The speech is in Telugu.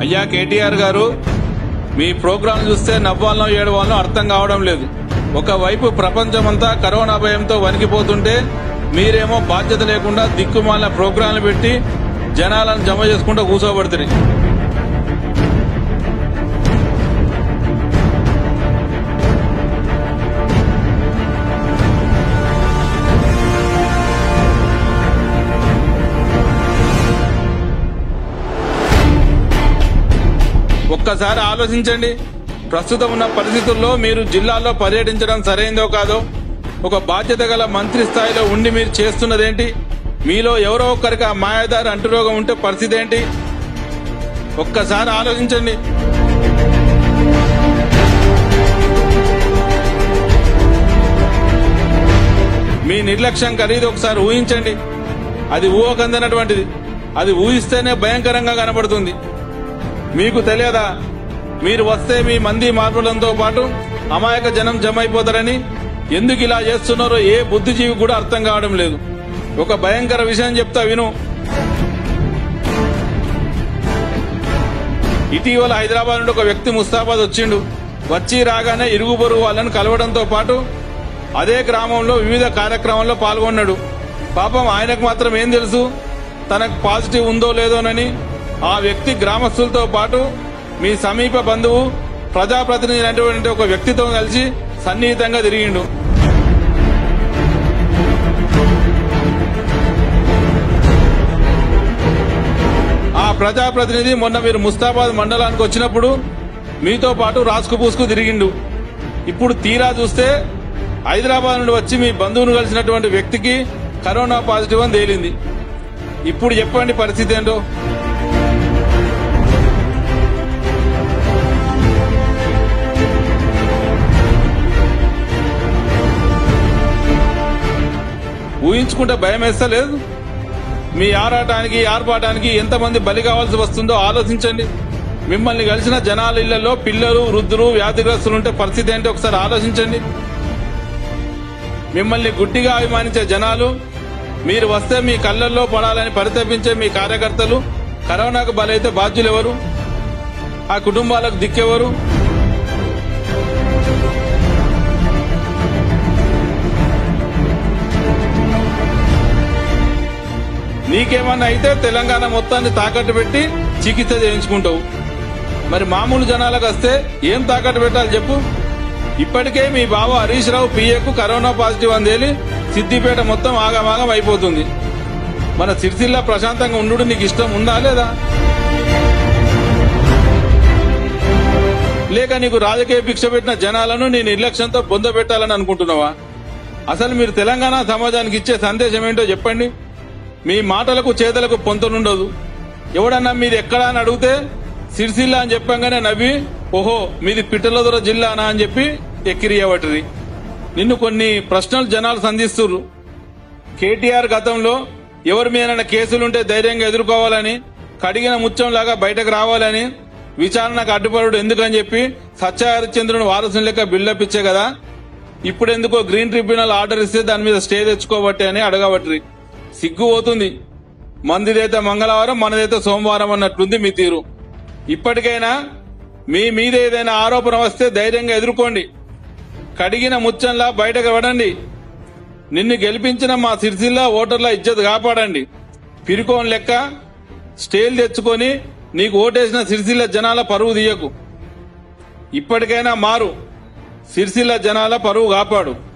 అయ్యా కేటీఆర్ గారు మీ ప్రోగ్రాం చూస్తే నవ్వాలనో ఏడవాలనో అర్థం కావడం లేదు ఒకవైపు ప్రపంచమంతా కరోనా భయంతో వణికిపోతుంటే మీరేమో బాధ్యత లేకుండా దిక్కుమాలిన ప్రోగ్రాంలు పెట్టి జనాలను జమ చేసుకుంటూ కూర్చోబడుతుంది ఒక్కసారి ఆలోచించండి ప్రస్తుతం ఉన్న పరిస్థితుల్లో మీరు జిల్లాల్లో పర్యటించడం సరైందో కాదో ఒక బాధ్యత గల మంత్రి స్థాయిలో ఉండి మీరు చేస్తున్నదేంటి మీలో ఎవరో ఒక్కరికి ఆ మాయాదారి అంటురోగం ఉంటే పరిస్థితి ఏంటి ఒక్కసారి ఆలోచించండి మీ నిర్లక్ష్యం ఖరీదు ఒకసారి ఊహించండి అది ఊహకందనటువంటిది అది ఊహిస్తేనే భయంకరంగా కనబడుతుంది మీకు తెలియదా మీరు వస్తే మీ మంది మార్పులంతో పాటు అమాయక జనం జమ అయిపోతారని ఎందుకు ఇలా చేస్తున్నారో ఏ బుద్ధిజీవి కూడా అర్థం కావడం లేదు ఒక భయంకర విషయం చెప్తా విను ఇటీవల హైదరాబాద్ నుండి ఒక వ్యక్తి ముస్తాబాద్ వచ్చిండు వచ్చి రాగానే ఇరుగు పొరుగు వాళ్ళని కలవడంతో పాటు అదే గ్రామంలో వివిధ కార్యక్రమాల్లో పాల్గొన్నాడు పాపం ఆయనకు మాత్రం ఏం తెలుసు తనకు పాజిటివ్ ఉందో లేదోనని ఆ వ్యక్తి గ్రామస్తులతో పాటు మీ సమీప బంధువు ప్రజాప్రతినిధి అయినటువంటి ఒక వ్యక్తితో కలిసి సన్నిహితంగా తిరిగిండు ఆ ప్రజాప్రతినిధి మొన్న మీరు ముస్తాబాద్ మండలానికి వచ్చినప్పుడు మీతో పాటు రాసుకు పూసుకు తిరిగిండు ఇప్పుడు తీరా చూస్తే హైదరాబాద్ నుండి వచ్చి మీ బంధువును కలిసినటువంటి వ్యక్తికి కరోనా పాజిటివ్ అని తేలింది ఇప్పుడు చెప్పండి పరిస్థితి ఏంటో ఊహించుకుంటే భయం వేస్తలేదు మీ ఆరాటానికి ఆర్పాటానికి ఎంతమంది బలి కావాల్సి వస్తుందో ఆలోచించండి మిమ్మల్ని కలిసిన జనాల ఇళ్లలో పిల్లలు వృద్ధులు వ్యాధిగ్రస్తులు ఉంటే పరిస్థితి ఏంటో ఒకసారి ఆలోచించండి మిమ్మల్ని గుడ్డిగా అభిమానించే జనాలు మీరు వస్తే మీ కళ్ళల్లో పడాలని పరితపించే మీ కార్యకర్తలు కరోనాకు బలైతే బాధ్యులు ఎవరు ఆ కుటుంబాలకు దిక్కెవరు నీకేమన్నా అయితే తెలంగాణ మొత్తాన్ని తాకట్టు పెట్టి చికిత్స చేయించుకుంటావు మరి మామూలు జనాలకు వస్తే ఏం తాకట్టు పెట్టాలి చెప్పు ఇప్పటికే మీ బావ హరీష్ రావు పిఏకు కరోనా పాజిటివ్ అందేలి సిద్దిపేట మొత్తం ఆగమాగం అయిపోతుంది మన సిరిసిల్ల ప్రశాంతంగా ఉండు నీకు ఇష్టం ఉందా లేదా లేక నీకు రాజకీయ భిక్ష పెట్టిన జనాలను నీ నిర్లక్ష్యంతో పొందబెట్టాలని అనుకుంటున్నావా అసలు మీరు తెలంగాణ సమాజానికి ఇచ్చే సందేశం ఏంటో చెప్పండి మీ మాటలకు చేతలకు పొంతనుండదు ఎవడన్నా మీది ఎక్కడా అని అడిగితే సిరిసిల్ల అని చెప్పంగానే నవ్వి ఓహో మీది పిట్టలదొర జిల్లానా అని చెప్పి ఎక్కిరియబట్టిరి నిన్ను కొన్ని ప్రశ్నలు జనాలు సంధిస్తుర్రు కేటీఆర్ గతంలో ఎవరి మీద కేసులుంటే ధైర్యంగా ఎదుర్కోవాలని కడిగిన ముత్యంలాగా బయటకు రావాలని విచారణకు అడ్డుపడు ఎందుకని చెప్పి సత్యహరిచంద్రుని వారసుని లెక్క బిల్డప్ ఇచ్చే కదా ఇప్పుడు ఎందుకో గ్రీన్ ట్రిబ్యునల్ ఆర్డర్ ఇస్తే దాని మీద స్టే తెచ్చుకోబట్టి అని అడగబట్టి సిగ్గు పోతుంది మందిదైతే మంగళవారం మనదైతే సోమవారం అన్నట్లుంది మీ తీరు ఇప్పటికైనా మీ మీద ఏదైనా ఆరోపణ వస్తే ధైర్యంగా ఎదుర్కోండి కడిగిన ముచ్చంలా బయటకు పడండి నిన్ను గెలిపించిన మా సిరిసిల్ల ఓటర్ల ఇజ్జత్ కాపాడండి పిరుకోని లెక్క స్టేల్ తెచ్చుకొని నీకు ఓటేసిన సిరిసిల్ల జనాల పరువు తీయకు ఇప్పటికైనా మారు సిరిసిల్ల జనాల పరువు కాపాడు